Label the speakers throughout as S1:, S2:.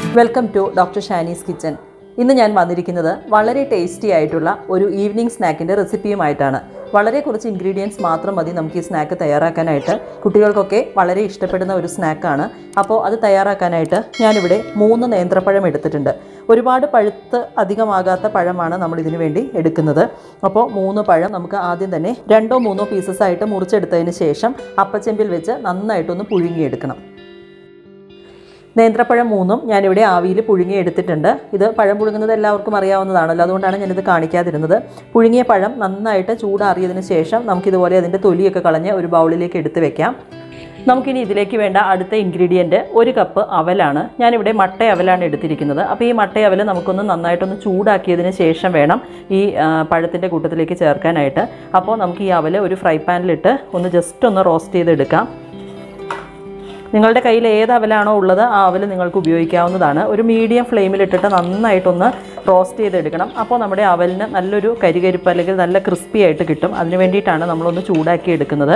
S1: welcome to doctor Shani's kitchen ഇന്ന് ഞാൻ വന്നിരിക്കുന്നത് വളരെ ടേസ്റ്റി ആയിട്ടുള്ള ഒരു ഈവനിങ് സ്നാക്കിൻ്റെ റെസിപ്പിയുമായിട്ടാണ് വളരെ കുറച്ച് ഇൻഗ്രീഡിയൻസ് മാത്രം മതി നമുക്ക് ഈ സ്നാക്ക് തയ്യാറാക്കാനായിട്ട് കുട്ടികൾക്കൊക്കെ വളരെ ഇഷ്ടപ്പെടുന്ന ഒരു സ്നാക്കാണ് അപ്പോൾ അത് തയ്യാറാക്കാനായിട്ട് ഞാനിവിടെ മൂന്ന് നേന്ത്രപ്പഴം എടുത്തിട്ടുണ്ട് ഒരുപാട് പഴുത്ത് അധികമാകാത്ത പഴമാണ് നമ്മൾ ഇതിനു വേണ്ടി എടുക്കുന്നത് അപ്പോൾ മൂന്ന് പഴം നമുക്ക് ആദ്യം തന്നെ രണ്ടോ മൂന്നോ പീസസ് ആയിട്ട് മുറിച്ചെടുത്തതിന് ശേഷം അപ്പച്ചെമ്പിൽ വെച്ച് നന്നായിട്ടൊന്ന് പുഴുങ്ങിയെടുക്കണം നേന്ത്രപ്പഴം മൂന്നും ഞാനിവിടെ ആവിയിൽ പുഴുങ്ങി എടുത്തിട്ടുണ്ട് ഇത് പഴം പുഴുങ്ങുന്നത് എല്ലാവർക്കും അറിയാവുന്നതാണല്ലോ അതുകൊണ്ടാണ് ഞാനിത് കാണിക്കാതിരുന്നത് പുഴുങ്ങിയ പഴം നന്നായിട്ട് ചൂടാറിയതിന് ശേഷം നമുക്കിതുപോലെ അതിൻ്റെ തൊലിയൊക്കെ കളഞ്ഞ് ഒരു ബൗളിലേക്ക് എടുത്ത് വെക്കാം നമുക്കിനി ഇതിലേക്ക് വേണ്ട അടുത്ത ഇൻഗ്രീഡിയൻറ്റ് ഒരു കപ്പ് അവലാണ് ഞാനിവിടെ മട്ട അവലാണ് എടുത്തിരിക്കുന്നത് അപ്പോൾ ഈ മട്ട അവൽ നമുക്കൊന്ന് നന്നായിട്ടൊന്ന് ചൂടാക്കിയതിന് ശേഷം വേണം ഈ പഴത്തിൻ്റെ കൂട്ടത്തിലേക്ക് ചേർക്കാനായിട്ട് അപ്പോൾ നമുക്ക് ഈ അവൽ ഒരു ഫ്രൈ പാനിലിട്ട് ഒന്ന് ജസ്റ്റ് ഒന്ന് റോസ്റ്റ് ചെയ്തെടുക്കാം നിങ്ങളുടെ കയ്യിൽ ഏത് അവലാണോ ഉള്ളത് ആ അവൽ നിങ്ങൾക്ക് ഉപയോഗിക്കാവുന്നതാണ് ഒരു മീഡിയം ഫ്ലെയിമിലിട്ടിട്ട് നന്നായിട്ടൊന്ന് റോസ്റ്റ് ചെയ്തെടുക്കണം അപ്പോൾ നമ്മുടെ അവലിന് നല്ലൊരു കരികരിപ്പ് അല്ലെങ്കിൽ നല്ല ക്രിസ്പി ആയിട്ട് കിട്ടും അതിന് വേണ്ടിയിട്ടാണ് നമ്മളൊന്ന് ചൂടാക്കി എടുക്കുന്നത്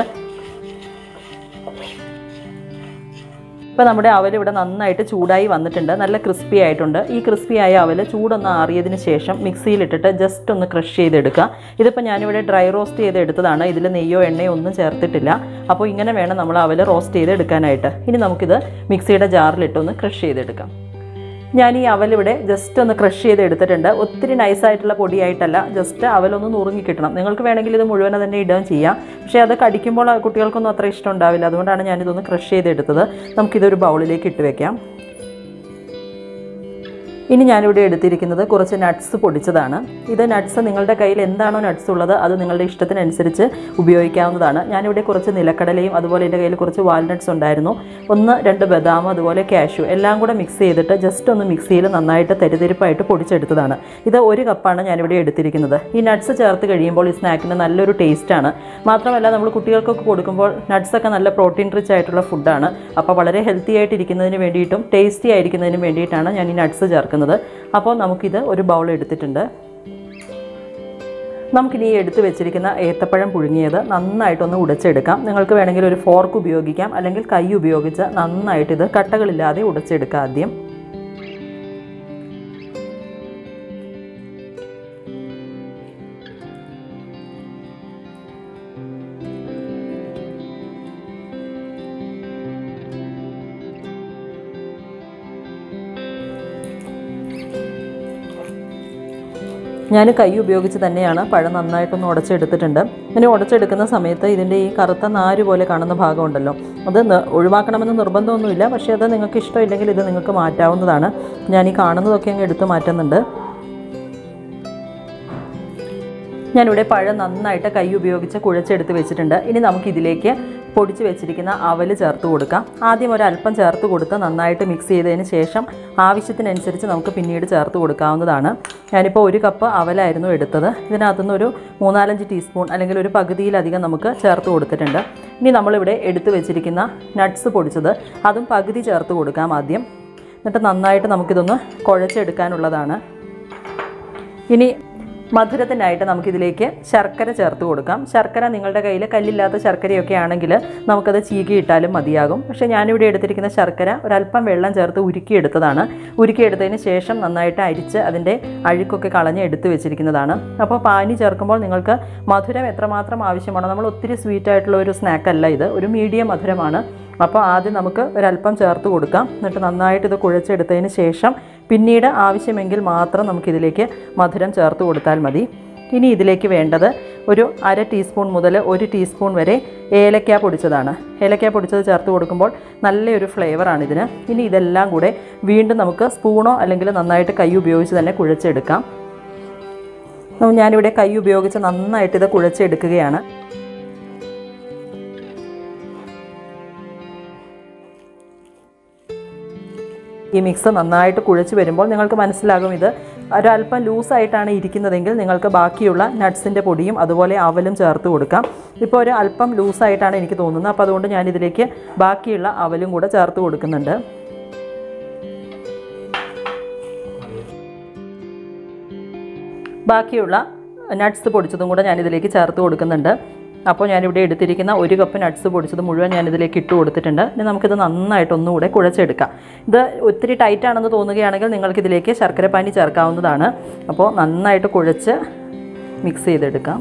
S1: ഇപ്പോൾ നമ്മുടെ അവൽ ഇവിടെ നന്നായിട്ട് ചൂടായി വന്നിട്ടുണ്ട് നല്ല ക്രിസ്പി ആയിട്ടുണ്ട് ഈ ക്രിസ്പി ആയ അവൽ ചൂടൊന്ന് ആറിയതിന് ശേഷം മിക്സിയിലിട്ടിട്ട് ജസ്റ്റ് ഒന്ന് ക്രഷ് ചെയ്തെടുക്കുക ഇതിപ്പോൾ ഞാനിവിടെ ഡ്രൈ റോസ്റ്റ് ചെയ്തെടുത്തതാണ് ഇതിൽ നെയ്യോ എണ്ണയോ ഒന്നും ചേർത്തിട്ടില്ല അപ്പോൾ ഇങ്ങനെ വേണം നമ്മൾ അവൽ റോസ്റ്റ് ചെയ്തെടുക്കാനായിട്ട് ഇനി നമുക്കിത് മിക്സിയുടെ ജാറിലിട്ടൊന്ന് ക്രഷ് ചെയ്തെടുക്കാം ഞാൻ ഈ അവലിവിടെ ജസ്റ്റ് ഒന്ന് ക്രഷ് ചെയ്ത് എടുത്തിട്ടുണ്ട് ഒത്തിരി നൈസായിട്ടുള്ള പൊടിയായിട്ടല്ല ജസ്റ്റ് അവലൊന്ന് നുറുങ്ങി കിട്ടണം നിങ്ങൾക്ക് വേണമെങ്കിൽ ഇത് മുഴുവൻ തന്നെ ഇടുകയും ചെയ്യാം പക്ഷേ അത് കടിക്കുമ്പോൾ കുട്ടികൾക്കൊന്നും അത്ര ഇഷ്ടം ഉണ്ടാവില്ല അതുകൊണ്ടാണ് ഞാനിതൊന്ന് ക്രഷ് ചെയ്തെടുത്തത് നമുക്കിതൊരു ബൗളിലേക്ക് ഇട്ട് വെക്കാം ഇനി ഞാനിവിടെ എടുത്തിരിക്കുന്നത് കുറച്ച് നട്ട്സ് പൊടിച്ചതാണ് ഇത് നട്ട്സ് നിങ്ങളുടെ കയ്യിൽ എന്താണോ നട്ട്സ് ഉള്ളത് അത് നിങ്ങളുടെ ഇഷ്ടത്തിനനുസരിച്ച് ഉപയോഗിക്കാവുന്നതാണ് ഞാനിവിടെ കുറച്ച് നിലക്കടലയും അതുപോലെ എൻ്റെ കയ്യിൽ കുറച്ച് വാൽനട്ട്സ് ഉണ്ടായിരുന്നു ഒന്ന് രണ്ട് ബദാം അതുപോലെ കാഷ്യൂ എല്ലാം കൂടെ മിക്സ് ചെയ്തിട്ട് ജസ്റ്റ് ഒന്ന് മിക്സിയിൽ നന്നായിട്ട് തരിതരിപ്പായിട്ട് പൊടിച്ചെടുത്തതാണ് ഇത് ഒരു കപ്പാണ് ഞാനിവിടെ എടുത്തിരിക്കുന്നത് ഈ നട്ട്സ് ചേർത്ത് കഴിയുമ്പോൾ ഈ സ്നാക്കിന് നല്ലൊരു ടേസ്റ്റാണ് മാത്രമല്ല നമ്മൾ കുട്ടികൾക്കൊക്കെ കൊടുക്കുമ്പോൾ നട്ട്സൊക്കെ നല്ല പ്രോട്ടീൻ റിച്ച് ആയിട്ടുള്ള ഫുഡാണ് അപ്പോൾ വളരെ ഹെൽത്തി ആയിട്ടിരിക്കുന്നതിന് വേണ്ടിയിട്ടും ടേസ്റ്റി ആയിരിക്കുന്നതിന് വേണ്ടിയിട്ടാണ് ഞാൻ ഈ നട്ട്സ് ചേർക്കുന്നത് അപ്പോൾ നമുക്കിത് ഒരു ബൗൾ എടുത്തിട്ടുണ്ട് നമുക്കിനി ഈ എടുത്ത് വെച്ചിരിക്കുന്ന ഏത്തപ്പഴം പുഴുങ്ങിയത് നന്നായിട്ടൊന്ന് ഉടച്ചെടുക്കാം നിങ്ങൾക്ക് വേണമെങ്കിൽ ഒരു ഫോർക്ക് ഉപയോഗിക്കാം അല്ലെങ്കിൽ കൈ ഉപയോഗിച്ച് നന്നായിട്ട് ഇത് കട്ടകളില്ലാതെ ഉടച്ചെടുക്കാം ആദ്യം ഞാൻ കൈ ഉപയോഗിച്ച് തന്നെയാണ് പഴം നന്നായിട്ടൊന്ന് ഉടച്ചെടുത്തിട്ടുണ്ട് ഇങ്ങനെ ഉടച്ചെടുക്കുന്ന സമയത്ത് ഇതിൻ്റെ ഈ കറുത്ത നാര് പോലെ കാണുന്ന ഭാഗമുണ്ടല്ലോ അത് ന- ഒഴിവാക്കണമെന്ന് നിർബന്ധമൊന്നുമില്ല പക്ഷേ അത് നിങ്ങൾക്ക് ഇഷ്ടമില്ലെങ്കിൽ ഇത് നിങ്ങൾക്ക് മാറ്റാവുന്നതാണ് ഞാൻ ഈ കാണുന്നതൊക്കെ അങ്ങ് എടുത്ത് മാറ്റുന്നുണ്ട് ഞാനിവിടെ പഴം നന്നായിട്ട് കൈ ഉപയോഗിച്ച് കുഴച്ചെടുത്ത് വെച്ചിട്ടുണ്ട് ഇനി നമുക്കിതിലേക്ക് പൊടിച്ച് വെച്ചിരിക്കുന്ന അവൽ ചേർത്ത് കൊടുക്കാം ആദ്യം ഒരല്പം ചേർത്ത് കൊടുത്ത് നന്നായിട്ട് മിക്സ് ചെയ്തതിന് ശേഷം ആവശ്യത്തിനനുസരിച്ച് നമുക്ക് പിന്നീട് ചേർത്ത് കൊടുക്കാവുന്നതാണ് ഞാനിപ്പോൾ ഒരു കപ്പ് അവലായിരുന്നു എടുത്തത് ഇതിനകത്തുനിന്ന് ഒരു മൂന്നാലഞ്ച് ടീസ്പൂൺ അല്ലെങ്കിൽ ഒരു പകുതിയിലധികം നമുക്ക് ചേർത്ത് കൊടുത്തിട്ടുണ്ട് ഇനി നമ്മളിവിടെ എടുത്ത് വെച്ചിരിക്കുന്ന നട്ട്സ് പൊടിച്ചത് അതും പകുതി ചേർത്ത് കൊടുക്കാം ആദ്യം എന്നിട്ട് നന്നായിട്ട് നമുക്കിതൊന്ന് കുഴച്ചെടുക്കാനുള്ളതാണ് ഇനി മധുരത്തിനായിട്ട് നമുക്കിതിലേക്ക് ശർക്കര ചേർത്ത് കൊടുക്കാം ശർക്കര നിങ്ങളുടെ കയ്യിൽ കല്ലില്ലാത്ത ശർക്കരയൊക്കെ ആണെങ്കിൽ നമുക്കത് ചീകിയിട്ടാലും മതിയാകും പക്ഷേ ഞാനിവിടെ എടുത്തിരിക്കുന്ന ശർക്കര ഒരല്പം വെള്ളം ചേർത്ത് ഉരുക്കിയെടുത്തതാണ് ഉരുക്കിയെടുത്തതിന് ശേഷം നന്നായിട്ട് അരിച്ച് അതിൻ്റെ അഴുക്കൊക്കെ കളഞ്ഞ് എടുത്ത് വെച്ചിരിക്കുന്നതാണ് അപ്പോൾ പാനി ചേർക്കുമ്പോൾ നിങ്ങൾക്ക് മധുരം എത്രമാത്രം ആവശ്യമാണോ നമ്മൾ ഒത്തിരി സ്വീറ്റ് ആയിട്ടുള്ള ഒരു സ്നാക്കല്ല ഇത് ഒരു മീഡിയം മധുരമാണ് അപ്പോൾ ആദ്യം നമുക്ക് ഒരല്പം ചേർത്ത് കൊടുക്കാം എന്നിട്ട് നന്നായിട്ട് ഇത് കുഴച്ചെടുത്തതിന് ശേഷം പിന്നീട് ആവശ്യമെങ്കിൽ മാത്രം നമുക്കിതിലേക്ക് മധുരം ചേർത്ത് കൊടുത്താൽ മതി ഇനി ഇതിലേക്ക് വേണ്ടത് ഒരു അര ടീസ്പൂൺ മുതൽ ഒരു ടീസ്പൂൺ വരെ ഏലക്ക പൊടിച്ചതാണ് ഏലക്ക പൊടിച്ചത് ചേർത്ത് കൊടുക്കുമ്പോൾ നല്ലൊരു ഫ്ലേവറാണ് ഇതിന് ഇനി ഇതെല്ലാം കൂടെ വീണ്ടും നമുക്ക് സ്പൂണോ അല്ലെങ്കിൽ നന്നായിട്ട് കൈ ഉപയോഗിച്ച് തന്നെ കുഴച്ചെടുക്കാം അപ്പോൾ ഞാനിവിടെ കൈ ഉപയോഗിച്ച് നന്നായിട്ട് ഇത് കുഴച്ചെടുക്കുകയാണ് ഈ മിക്സ് നന്നായിട്ട് കുഴച്ച് വരുമ്പോൾ നിങ്ങൾക്ക് മനസ്സിലാകും ഇത് ഒരല്പം ലൂസായിട്ടാണ് ഇരിക്കുന്നതെങ്കിൽ നിങ്ങൾക്ക് ബാക്കിയുള്ള നട്ട്സിൻ്റെ പൊടിയും അതുപോലെ അവലും ചേർത്ത് കൊടുക്കാം ഇപ്പോൾ ഒരു അല്പം ലൂസായിട്ടാണ് എനിക്ക് തോന്നുന്നത് അപ്പോൾ അതുകൊണ്ട് ഞാൻ ഇതിലേക്ക് ബാക്കിയുള്ള അവലും കൂടെ ചേർത്ത് കൊടുക്കുന്നുണ്ട് ബാക്കിയുള്ള നട്ട്സ് പൊടിച്ചതും കൂടെ ഞാൻ ഇതിലേക്ക് ചേർത്ത് കൊടുക്കുന്നുണ്ട് അപ്പോൾ ഞാനിവിടെ എടുത്തിരിക്കുന്ന ഒരു കപ്പ് നട്ട്സ് പൊടിച്ചത് മുഴുവൻ ഞാൻ ഇതിലേക്ക് ഇട്ട് കൊടുത്തിട്ടുണ്ട് ഇനി നമുക്കിത് നന്നായിട്ട് ഒന്നുകൂടെ കുഴച്ചെടുക്കാം ഇത് ഒത്തിരി ടൈറ്റ് ആണെന്ന് തോന്നുകയാണെങ്കിൽ നിങ്ങൾക്കിതിലേക്ക് ശർക്കരപ്പാനി ചേർക്കാവുന്നതാണ് അപ്പോൾ നന്നായിട്ട് കുഴച്ച് മിക്സ് ചെയ്തെടുക്കാം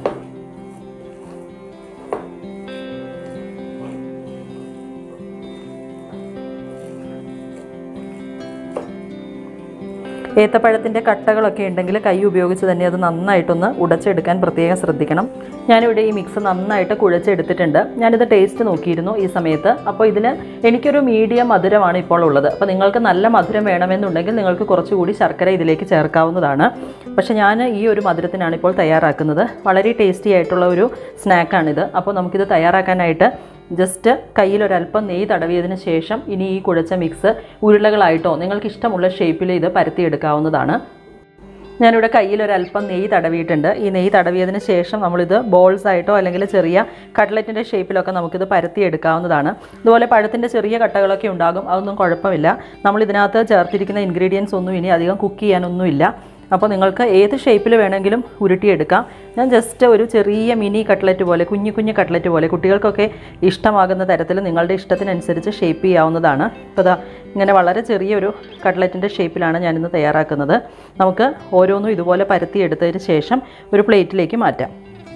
S1: ഏത്തപ്പഴത്തിൻ്റെ കട്ടകളൊക്കെ ഉണ്ടെങ്കിൽ കൈ ഉപയോഗിച്ച് തന്നെ അത് നന്നായിട്ടൊന്ന് ഉടച്ചെടുക്കാൻ പ്രത്യേകം ശ്രദ്ധിക്കണം ഞാനിവിടെ ഈ മിക്സ് നന്നായിട്ട് കുഴച്ചെടുത്തിട്ടുണ്ട് ഞാനിത് ടേസ്റ്റ് നോക്കിയിരുന്നു ഈ സമയത്ത് അപ്പോൾ ഇതിന് എനിക്കൊരു മീഡിയം മധുരമാണ് ഇപ്പോൾ ഉള്ളത് അപ്പോൾ നിങ്ങൾക്ക് നല്ല മധുരം വേണമെന്നുണ്ടെങ്കിൽ നിങ്ങൾക്ക് കുറച്ചുകൂടി ശർക്കര ഇതിലേക്ക് ചേർക്കാവുന്നതാണ് പക്ഷേ ഞാൻ ഈ ഒരു മധുരത്തിനാണ് ഇപ്പോൾ തയ്യാറാക്കുന്നത് വളരെ ടേസ്റ്റി ആയിട്ടുള്ള ഒരു സ്നാക്കാണിത് അപ്പോൾ നമുക്കിത് തയ്യാറാക്കാനായിട്ട് ജസ്റ്റ് കയ്യിൽ ഒരല്പം നെയ്യ് തടവിയതിന് ശേഷം ഇനി ഈ കുഴച്ച മിക്സ് ഉരുളകളായിട്ടോ നിങ്ങൾക്ക് ഇഷ്ടമുള്ള ഷേപ്പിൽ ഇത് പരത്തിയെടുക്കാവുന്നതാണ് ഞാനിവിടെ കയ്യിൽ ഒരല്പം നെയ്യ് തടവിയിട്ടുണ്ട് ഈ നെയ്യ് തടവിയതിന് ശേഷം നമ്മളിത് ബോൾസ് ആയിട്ടോ അല്ലെങ്കിൽ ചെറിയ കട്ട്ലറ്റിൻ്റെ ഷേപ്പിലൊക്കെ നമുക്കിത് പരത്തിയെടുക്കാവുന്നതാണ് ഇതുപോലെ പഴത്തിൻ്റെ ചെറിയ കട്ടകളൊക്കെ ഉണ്ടാകും അതൊന്നും കുഴപ്പമില്ല നമ്മൾ ഇതിനകത്ത് ചേർത്തിരിക്കുന്ന ഇൻഗ്രീഡിയൻസ് ഒന്നും ഇനി അധികം കുക്ക് ചെയ്യാനൊന്നുമില്ല അപ്പോൾ നിങ്ങൾക്ക് ഏത് ഷേപ്പിൽ വേണമെങ്കിലും ഉരുട്ടിയെടുക്കാം ഞാൻ ജസ്റ്റ് ഒരു ചെറിയ മിനി കട്ട്ലറ്റ് പോലെ കുഞ്ഞു കുഞ്ഞു കട്ട്ലറ്റ് പോലെ കുട്ടികൾക്കൊക്കെ ഇഷ്ടമാകുന്ന തരത്തിൽ നിങ്ങളുടെ ഇഷ്ടത്തിനനുസരിച്ച് ഷേപ്പ് ചെയ്യാവുന്നതാണ് അപ്പോൾ ദാ ഇങ്ങനെ വളരെ ചെറിയൊരു കട്ട്ലറ്റിൻ്റെ ഷേപ്പിലാണ് ഞാനിന്ന് തയ്യാറാക്കുന്നത് നമുക്ക് ഓരോന്നും ഇതുപോലെ പരത്തിയെടുത്തതിന് ശേഷം ഒരു പ്ലേറ്റിലേക്ക് മാറ്റാം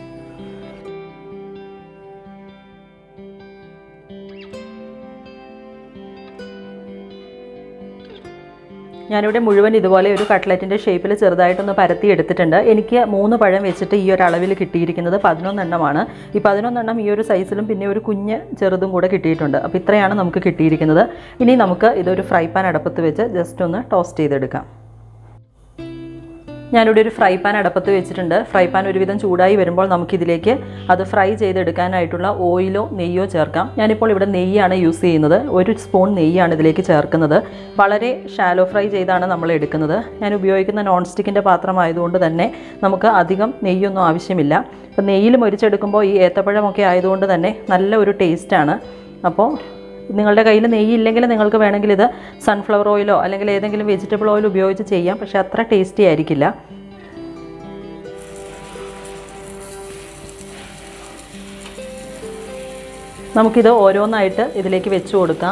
S1: ഞാനിവിടെ മുഴുവൻ ഇതുപോലെ ഒരു കട്ട്ലറ്റിൻ്റെ ഷേപ്പിൽ ചെറുതായിട്ടൊന്ന് പരത്തി എടുത്തിട്ടുണ്ട് എനിക്ക് മൂന്ന് പഴം വെച്ചിട്ട് ഈ ഒരു അളവിൽ കിട്ടിയിരിക്കുന്നത് പതിനൊന്നെണ്ണമാണ് ഈ പതിനൊന്നെണ്ണം ഈ ഒരു സൈസിലും പിന്നെ ഒരു കുഞ്ഞ് ചെറുതും കൂടെ കിട്ടിയിട്ടുണ്ട് അപ്പോൾ ഇത്രയാണ് നമുക്ക് കിട്ടിയിരിക്കുന്നത് ഇനി നമുക്ക് ഇതൊരു ഫ്രൈ പാൻ അടപ്പത്ത് വെച്ച് ജസ്റ്റ് ഒന്ന് ടോസ്റ്റ് ചെയ്തെടുക്കാം ഞാനിവിടെ ഒരു ഫ്രൈ പാൻ അടപ്പത്ത് വെച്ചിട്ടുണ്ട് ഫ്രൈ പാൻ ഒരുവിധം ചൂടായി വരുമ്പോൾ നമുക്കിതിലേക്ക് അത് ഫ്രൈ ചെയ്തെടുക്കാനായിട്ടുള്ള ഓയിലോ നെയ്യോ ചേർക്കാം ഞാനിപ്പോൾ ഇവിടെ നെയ്യാണ് യൂസ് ചെയ്യുന്നത് ഒരു സ്പൂൺ നെയ്യാണ് ഇതിലേക്ക് ചേർക്കുന്നത് വളരെ ഷാലോ ഫ്രൈ ചെയ്താണ് നമ്മൾ എടുക്കുന്നത് ഞാൻ ഉപയോഗിക്കുന്ന നോൺ സ്റ്റിക്കിൻ്റെ പാത്രമായതുകൊണ്ട് തന്നെ നമുക്ക് അധികം നെയ്യൊന്നും ആവശ്യമില്ല അപ്പോൾ നെയ്യിൽ മൊരിച്ചെടുക്കുമ്പോൾ ഈ ഏത്തപ്പഴമൊക്കെ ആയതുകൊണ്ട് തന്നെ നല്ല ഒരു ടേസ്റ്റാണ് അപ്പോൾ നിങ്ങളുടെ കയ്യിൽ നെയ്യ് ഇല്ലെങ്കിൽ നിങ്ങൾക്ക് വേണമെങ്കിൽ ഇത് സൺഫ്ലവർ ഓയിലോ അല്ലെങ്കിൽ ഏതെങ്കിലും വെജിറ്റബിൾ ഓയിൽ ഉപയോഗിച്ച് ചെയ്യാം പക്ഷേ അത്ര ടേസ്റ്റി ആയിരിക്കില്ല നമുക്കിത് ഓരോന്നായിട്ട് ഇതിലേക്ക് വെച്ച് കൊടുക്കാം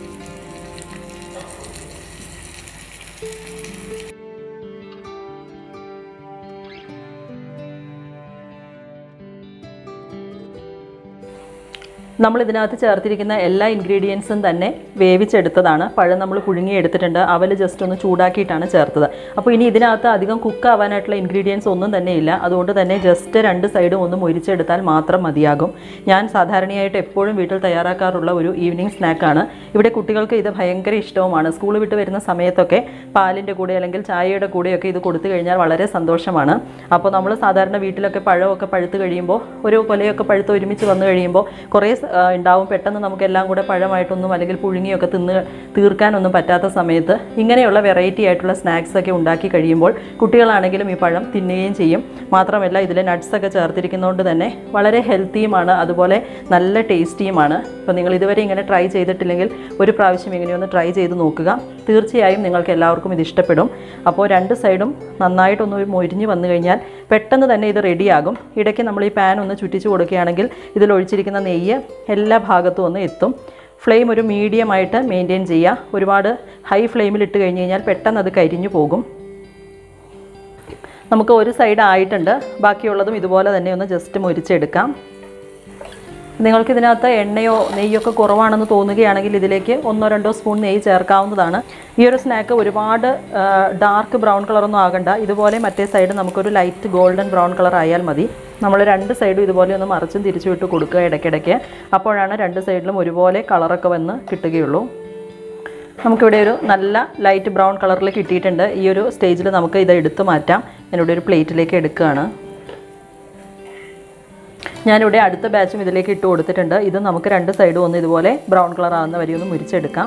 S1: നമ്മൾ ഇതിനകത്ത് ചേർത്തിരിക്കുന്ന എല്ലാ ഇൻഗ്രീഡിയൻസും തന്നെ വേവിച്ചെടുത്തതാണ് പഴം നമ്മൾ പുഴുങ്ങിയെടുത്തിട്ടുണ്ട് അവൽ ജസ്റ്റ് ഒന്ന് ചൂടാക്കിയിട്ടാണ് ചേർത്തത് അപ്പോൾ ഇനി ഇതിനകത്ത് അധികം കുക്ക് ആവാനായിട്ടുള്ള ഇൻഗ്രീഡിയൻസ് ഒന്നും തന്നെ ഇല്ല അതുകൊണ്ട് തന്നെ ജസ്റ്റ് രണ്ട് സൈഡും ഒന്ന് മുരിച്ചെടുത്താൽ മാത്രം മതിയാകും ഞാൻ സാധാരണയായിട്ട് എപ്പോഴും വീട്ടിൽ തയ്യാറാക്കാറുള്ള ഒരു ഈവനിങ് സ്നാക്കാണ് ഇവിടെ കുട്ടികൾക്ക് ഇത് ഭയങ്കര ഇഷ്ടവുമാണ് സ്കൂൾ വിട്ട് വരുന്ന സമയത്തൊക്കെ പാലിൻ്റെ കൂടെ അല്ലെങ്കിൽ ചായയുടെ കൂടെയൊക്കെ ഇത് കൊടുത്തു കഴിഞ്ഞാൽ വളരെ സന്തോഷമാണ് അപ്പോൾ നമ്മൾ സാധാരണ വീട്ടിലൊക്കെ പഴമൊക്കെ പഴുത്ത് കഴിയുമ്പോൾ ഒരു കൊലയൊക്കെ പഴുത്ത് ഒരുമിച്ച് വന്നു കഴിയുമ്പോൾ കുറേ സ- ആ, ഉണ്ടാവും പെട്ടെന്ന് നമുക്ക് എല്ലാം കൂടെ പഴമായിട്ടൊന്നും അല്ലെങ്കിൽ പുഴുങ്ങിയൊക്കെ തിന്ന് തീർക്കാനൊന്നും പറ്റാത്ത സമയത്ത് ഇങ്ങനെയുള്ള വെറൈറ്റി ആയിട്ടുള്ള സ്നാക്സ് ഒക്കെ ഉണ്ടാക്കി കഴിയുമ്പോൾ കുട്ടികളാണെങ്കിലും ഈ പഴം തിന്നുകയും ചെയ്യും മാത്രമല്ല ഇതിൽ nuts ഒക്കെ ചേർത്തിരിക്കുന്നതുകൊണ്ട് തന്നെ വളരെ ഹെൽത്തിയുമാണ് അതുപോലെ നല്ല ടേസ്റ്റിയുമാണ് അപ്പോൾ നിങ്ങൾ ഇതുവരെ ഇങ്ങനെ ട്രൈ ചെയ്തിട്ടില്ലെങ്കിൽ ഒരു പ്രാവശ്യം ഇങ്ങനെയൊന്ന് ട്രൈ ചെയ്ത് നോക്കുക തീർച്ചയായും നിങ്ങൾക്ക് എല്ലാവർക്കും ഇത് ഇഷ്ടപ്പെടും അപ്പോൾ രണ്ട് സൈഡും നന്നായിട്ടൊന്ന് മൊരിഞ്ഞ് വന്നു കഴിഞ്ഞാൽ പെട്ടെന്ന് തന്നെ ഇത് റെഡിയാകും ഇടയ്ക്ക് നമ്മൾ ഈ പാൻ ഒന്ന് ചുറ്റിച്ച് കൊടുക്കുകയാണെങ്കിൽ ഇതിൽ ഒഴിച്ചിരിക്കുന്ന നെയ്യ് എല്ലാ ഭാഗത്തും ഒന്ന് എത്തും ഫ്ലെയിം ഒരു മീഡിയമായിട്ട് മെയിൻറ്റെയിൻ ചെയ്യുക ഒരുപാട് ഹൈ ഫ്ലെയിമിൽ ഇട്ട് കഴിഞ്ഞ് കഴിഞ്ഞാൽ പെട്ടെന്ന് അത് കരിഞ്ഞു പോകും നമുക്ക് ഒരു സൈഡ് ആയിട്ടുണ്ട് ബാക്കിയുള്ളതും ഇതുപോലെ തന്നെ ഒന്ന് ജസ്റ്റ് മുരിച്ചെടുക്കാം നിങ്ങൾക്ക് ഇതിനകത്ത് എണ്ണയോ നെയ്യൊക്കെ കുറവാണെന്ന് തോന്നുകയാണെങ്കിൽ ഇതിലേക്ക് ഒന്നോ രണ്ടോ സ്പൂൺ നെയ്യ് ചേർക്കാവുന്നതാണ് ഈ ഒരു സ്നാക്ക് ഒരുപാട് ഡാർക്ക് ബ്രൗൺ കളറൊന്നും ആകണ്ട ഇതുപോലെ മറ്റേ സൈഡ് നമുക്കൊരു ലൈറ്റ് ഗോൾഡൻ ബ്രൗൺ കളർ ആയാൽ മതി നമ്മൾ രണ്ട് സൈഡും ഇതുപോലെ ഒന്ന് മറിച്ചും തിരിച്ചും ഇട്ട് കൊടുക്കുക ഇടയ്ക്കിടയ്ക്ക് അപ്പോഴാണ് രണ്ട് സൈഡിലും ഒരുപോലെ കളറൊക്കെ വന്ന് കിട്ടുകയുള്ളൂ നമുക്കിവിടെ ഒരു നല്ല ലൈറ്റ് ബ്രൗൺ കളറിൽ കിട്ടിയിട്ടുണ്ട് ഈ ഒരു സ്റ്റേജിൽ നമുക്ക് ഇത് എടുത്തു മാറ്റാം ഞാനിവിടെ ഒരു പ്ലേറ്റിലേക്ക് എടുക്കുകയാണ് ഞാനിവിടെ അടുത്ത ബാച്ചും ഇതിലേക്ക് ഇട്ട് കൊടുത്തിട്ടുണ്ട് ഇത് നമുക്ക് രണ്ട് സൈഡും ഒന്ന് ഇതുപോലെ ബ്രൗൺ കളർ ആകുന്ന വരെ ഒന്ന് മുരിച്ചെടുക്കാം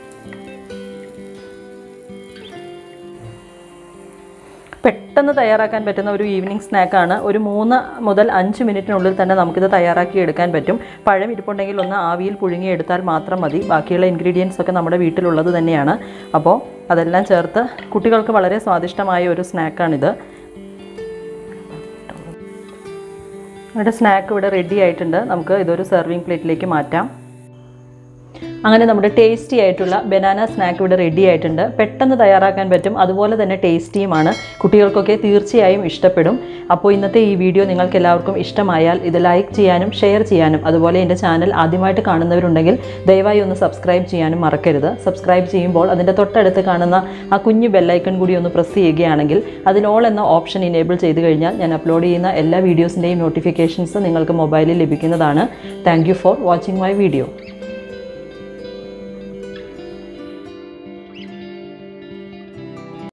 S1: പെട്ടെന്ന് തയ്യാറാക്കാൻ പറ്റുന്ന ഒരു ഈവനിങ് സ്നാക്കാണ് ഒരു മൂന്ന് മുതൽ അഞ്ച് മിനിറ്റിനുള്ളിൽ തന്നെ നമുക്കിത് തയ്യാറാക്കി എടുക്കാൻ പറ്റും പഴം ഇരിപ്പുണ്ടെങ്കിൽ ഒന്ന് ആവിയിൽ പുഴുങ്ങിയെടുത്താൽ മാത്രം മതി ബാക്കിയുള്ള ഇൻഗ്രീഡിയൻസ് ഒക്കെ നമ്മുടെ വീട്ടിലുള്ളത് തന്നെയാണ് അപ്പോൾ അതെല്ലാം ചേർത്ത് കുട്ടികൾക്ക് വളരെ സ്വാദിഷ്ടമായ ഒരു സ്നാക്കാണിത് നമ്മുടെ സ്നാക്ക് ഇവിടെ റെഡി ആയിട്ടുണ്ട് നമുക്ക് ഇതൊരു സെർവിങ് പ്ലേറ്റിലേക്ക് മാറ്റാം അങ്ങനെ നമ്മുടെ ടേസ്റ്റി ആയിട്ടുള്ള ബനാന സ്നാക്ക് ഇവിടെ റെഡി ആയിട്ടുണ്ട് പെട്ടെന്ന് തയ്യാറാക്കാൻ പറ്റും അതുപോലെ തന്നെ ടേസ്റ്റിയുമാണ് കുട്ടികൾക്കൊക്കെ തീർച്ചയായും ഇഷ്ടപ്പെടും അപ്പോൾ ഇന്നത്തെ ഈ വീഡിയോ നിങ്ങൾക്ക് എല്ലാവർക്കും ഇഷ്ടമായാൽ ഇത് ലൈക്ക് ചെയ്യാനും ഷെയർ ചെയ്യാനും അതുപോലെ എൻ്റെ ചാനൽ ആദ്യമായിട്ട് കാണുന്നവരുണ്ടെങ്കിൽ ദയവായി ഒന്ന് സബ്സ്ക്രൈബ് ചെയ്യാനും മറക്കരുത് സബ്സ്ക്രൈബ് ചെയ്യുമ്പോൾ അതിൻ്റെ തൊട്ടടുത്ത് കാണുന്ന ആ കുഞ്ഞു ബെല്ലൈക്കൺ കൂടി ഒന്ന് പ്രസ് ചെയ്യുകയാണെങ്കിൽ അതിൽ ഓൾ എന്ന ഓപ്ഷൻ ഇനേബിൾ ചെയ്ത് കഴിഞ്ഞാൽ ഞാൻ അപ്ലോഡ് ചെയ്യുന്ന എല്ലാ വീഡിയോസിൻ്റെയും നോട്ടിഫിക്കേഷൻസ് നിങ്ങൾക്ക് മൊബൈലിൽ ലഭിക്കുന്നതാണ് thank for watching my video